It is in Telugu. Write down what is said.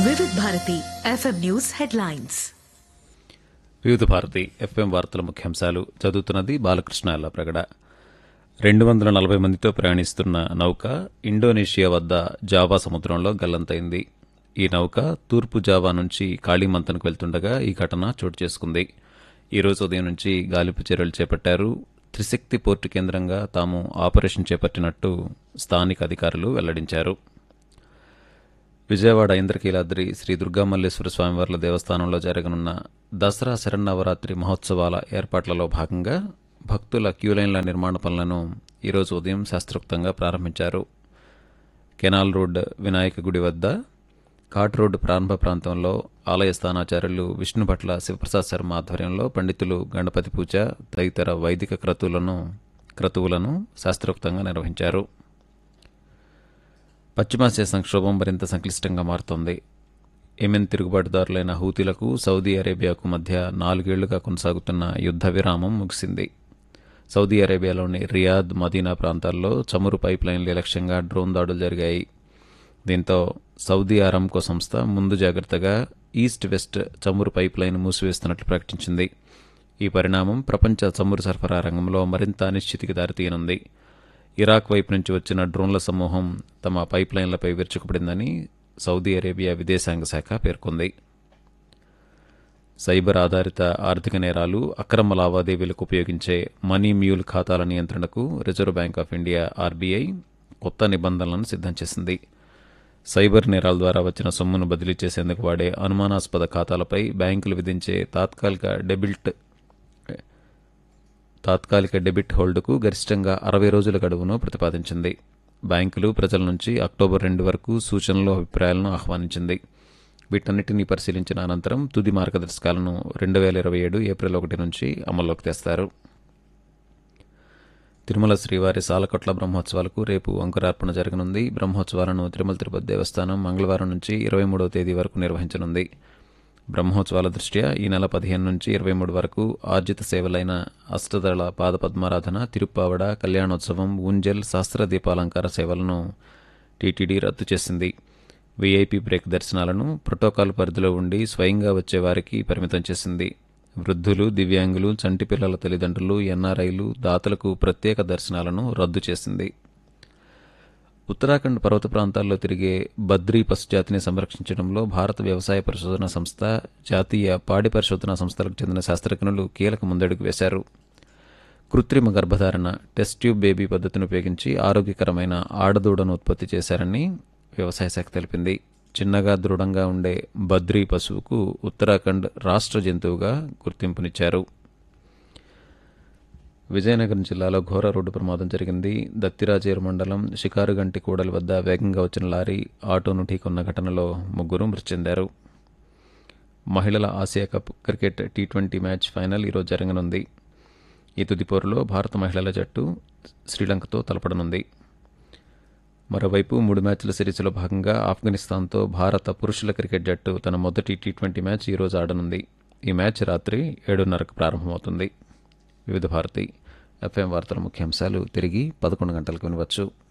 వివిధ భారతి ఎఫ్ఎం న్యూస్ హెడ్లైన్స్ వివిధ భారతి ఎఫ్ఎం వార్తల ముఖ్యాంశాలు చదువుతున్నది బాలకృష్ణ ప్రగడ రెండు వందల నలభై మందితో ప్రయాణిస్తున్న నౌక ఇండోనేషియా వద్ద జావా సముద్రంలో గల్లంతైంది ఈ నౌక తూర్పు జావా నుంచి కాళీమంతన్కు వెళ్తుండగా ఈ ఘటన చోటు చేసుకుంది ఈ రోజు ఉదయం నుంచి గాలింపు చర్యలు చేపట్టారు త్రిశక్తి పోర్టు కేంద్రంగా తాము ఆపరేషన్ చేపట్టినట్టు స్థానిక అధికారులు వెల్లడించారు విజయవాడ ఇంద్రకీలాద్రి శ్రీ దుర్గామల్లేశ్వర స్వామివార్ల దేవస్థానంలో జరగనున్న దసరా శరన్నవరాత్రి మహోత్సవాల ఏర్పాట్లలో భాగంగా భక్తుల క్యూలైన్ల నిర్మాణ పనులను ఈరోజు ఉదయం శాస్త్రోక్తంగా ప్రారంభించారు కెనాల్ రోడ్ వినాయక గుడి వద్ద ఘాట్ రోడ్ ప్రారంభ ప్రాంతంలో ఆలయ స్థానాచార్యులు విష్ణుభట్ల శివప్రసాద్ శర్మ ఆధ్వర్యంలో పండితులు గణపతి పూజ తదితర వైదిక క్రతువులను క్రతువులను శాస్త్రోక్తంగా నిర్వహించారు పశ్చిమాసియా సంక్షోభం మరింత సంక్లిష్టంగా మారుతోంది యెమెన్ తిరుగుబాటుదారులైన హూతీలకు సౌదీ అరేబియాకు మధ్య నాలుగేళ్లుగా కొనసాగుతున్న యుద్ధ విరామం ముగిసింది సౌదీ అరేబియాలోని రియాద్ మదీనా ప్రాంతాల్లో చమురు పైప్ లైన్ల లక్ష్యంగా డ్రోన్ దాడులు జరిగాయి దీంతో సౌదీ అరామ్కో సంస్థ ముందు జాగ్రత్తగా ఈస్ట్ వెస్ట్ చమురు పైప్ లైన్ మూసివేస్తున్నట్లు ప్రకటించింది ఈ పరిణామం ప్రపంచ చమురు సరఫరా రంగంలో మరింత అనిశ్చితికి దారితీయనుంది ఇరాక్ వైపు నుంచి వచ్చిన డ్రోన్ల సమూహం తమ పైప్ లైన్లపై విరుచుకుపడిందని సౌదీ అరేబియా విదేశాంగ శాఖ పేర్కొంది సైబర్ ఆధారిత ఆర్థిక నేరాలు అక్రమ లావాదేవీలకు ఉపయోగించే మనీ మ్యూల్ ఖాతాల నియంత్రణకు Reserve Bank of India RBI కొత్త నిబంధనలను సిద్ధం చేసింది సైబర్ నేరాల ద్వారా వచ్చిన సొమ్మును బదిలీ చేసేందుకు వాడే అనుమానాస్పద ఖాతాలపై బ్యాంకులు విధించే తాత్కాలిక డెబిట్ తాత్కాలిక డెబిట్ హోల్డ్కు గరిష్టంగా అరవై రోజుల గడువును ప్రతిపాదించింది బ్యాంకులు ప్రజల నుంచి అక్టోబర్ రెండు వరకు సూచనలు అభిప్రాయాలను ఆహ్వానించింది వీటన్నిటినీ పరిశీలించిన అనంతరం తుది మార్గదర్శకాలను రెండు వేల ఇరవై ఏడు ఏప్రిల్ ఒకటి నుంచి అమల్లోకి తెస్తారు తిరుమల శ్రీవారి సాలకొట్ల బ్రహ్మోత్సవాలకు రేపు అంకురార్పణ జరగనుంది బ్రహ్మోత్సవాలను తిరుమల తిరుపతి దేవస్థానం మంగళవారం నుంచి ఇరవై మూడవ తేదీ వరకు నిర్వహించనుంది బ్రహ్మోత్సవాల దృష్ట్యా ఈ నెల పదిహేను నుంచి ఇరవై మూడు వరకు ఆర్జిత సేవలైన అష్టదళ పాద పద్మారాధన తిరుప్పావడ కళ్యాణోత్సవం ఊంజల్ సహస్ర దీపాలంకార సేవలను టీటీడీ రద్దు చేసింది వీఐపీ బ్రేక్ దర్శనాలను ప్రోటోకాల్ పరిధిలో ఉండి స్వయంగా వచ్చే వారికి పరిమితం చేసింది వృద్ధులు దివ్యాంగులు చంటి పిల్లల తల్లిదండ్రులు ఎన్ఆర్ఐలు దాతలకు ప్రత్యేక దర్శనాలను రద్దు చేసింది ఉత్తరాఖండ్ పర్వత ప్రాంతాల్లో తిరిగే బద్రీ పశుజాతిని సంరక్షించడంలో భారత వ్యవసాయ పరిశోధన సంస్థ జాతీయ పాడి పరిశోధన సంస్థలకు చెందిన శాస్త్రజ్ఞులు కీలక ముందడుగు వేశారు కృత్రిమ గర్భధారణ టెస్ట్ ట్యూబ్ బేబీ పద్ధతిని ఉపయోగించి ఆరోగ్యకరమైన ఆడదూడను ఉత్పత్తి చేశారని వ్యవసాయ శాఖ తెలిపింది చిన్నగా దృఢంగా ఉండే బద్రీ పశువుకు ఉత్తరాఖండ్ రాష్ట్ర జంతువుగా గుర్తింపునిచ్చారు విజయనగరం జిల్లాలో ఘోర రోడ్డు ప్రమాదం జరిగింది దత్తిరాజేరు మండలం షికారుగంటి కూడలి వద్ద వేగంగా వచ్చిన లారీ ఆటోను ఢీకొన్న ఘటనలో ముగ్గురు మృతి చెందారు మహిళల Asia Cup cricket T twenty match final ఈరోజు జరగనుంది ఈ తుది పోరులో భారత మహిళల జట్టు శ్రీలంకతో తలపడనుంది మరోవైపు మూడు మ్యాచ్ల సిరీస్లో భాగంగా ఆఫ్ఘనిస్తాన్తో భారత పురుషుల క్రికెట్ జట్టు తన మొదటి టీ ట్వంటీ మ్యాచ్ ఈరోజు ఆడనుంది ఈ మ్యాచ్ రాత్రి ఏడున్నరకు ప్రారంభమవుతుంది వివిధ భారతి ఎఫ్ఎం వార్తల ముఖ్యాంశాలు తిరిగి పదకొండు గంటలకు వినవచ్చు